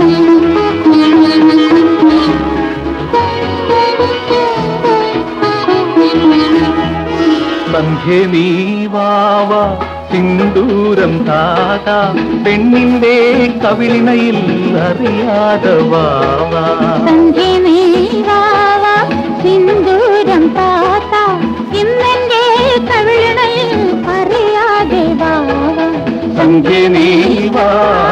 സന്ധ്യ നീവാവ സിന്ദൂരം താത പെണ്ണിന്റെ കവിളിനയിൽ അറിയാതെ വാവ സന്ധ്യ നീവാവ സിന്ദൂരം താത്ത ഇന്നെന്റെ കവിളിണയിൽ അറിയാതെ വാവ സന്ധ്യ നീവാ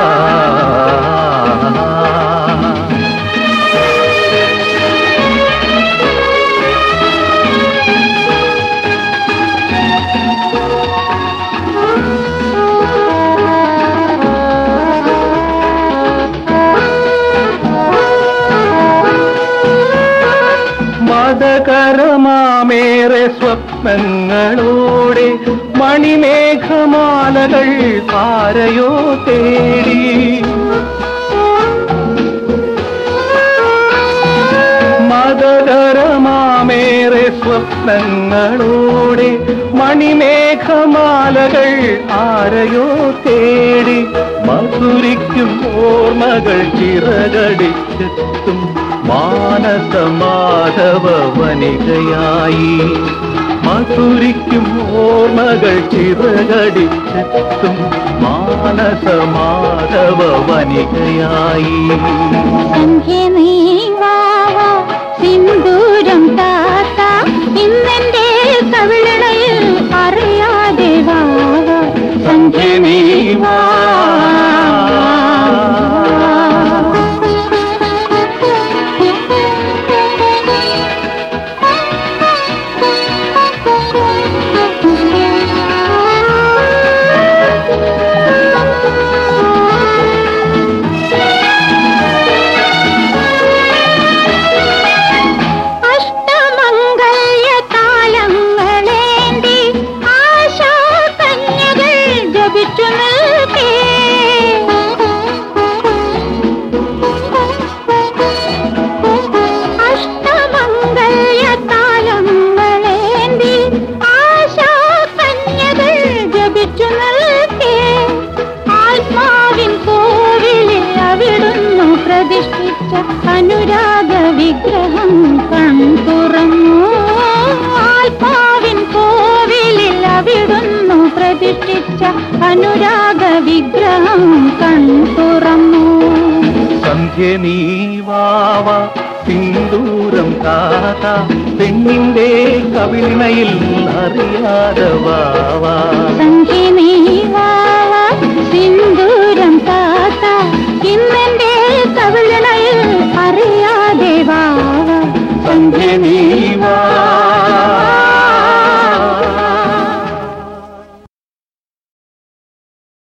മതകരമാമേറെ സ്വപ്നങ്ങളോടെ മണിമേഘമാലകൾ ആരയോ തേടി മതകരമാമേറെ സ്വപ്നങ്ങളോടെ മണിമേഘമാലകൾ ആരയോ തേടി മധുരിക്കും ഓർമ്മകൾ ചിറകടിച്ചെത്തും മാനസമാധവ വനികയായി മധുരിക്കും ഓർമ്മകൾ ചിറകടിച്ചെത്തും മാനസമാധവ വനികയായി സന്ധ്യ നീവാവ സിന്ദൂരം താത്ത ഇന്നെന്റെ കവിളിണയിൽ അറിയാതെ വാവ സന്ധ്യ നീവാ അഷ്ടമംഗല്യതാലങ്ങളേന്തി ആശാകന്യകൾ ജപിച്ചു നിൽക്കേ അഷ്ടമംഗല്യതാലങ്ങളേന്തി ആശാകന്യകൾ ജപിച്ചു നിൽക്കേ ആത്മാവിൻ കോവിലിൽ അവിടുന്നു പ്രതിഷ്ഠിച്ച അനുരാഗ വിഗ്രഹം കൺതുറന്നു ആത്മാവിൻ കോവിലിൽ അവിടുന്നു പ്രതിഷ്ഠിച്ച അനുരാഗ വിഗ്രഹം കൺതുറന്നു സന്ധ്യ നീവാവ സിന്ദൂരം താത പെണ്ണിന്റെ കവിളിണയിൽ അറിയാതെ വാവ സന്ധ്യ നീവാവ സിന്ദൂരം താത്ത ഇന്നെന്റെ കവിളിണയിൽ അറിയാതെ വാവ സന്ധ്യ നീവാ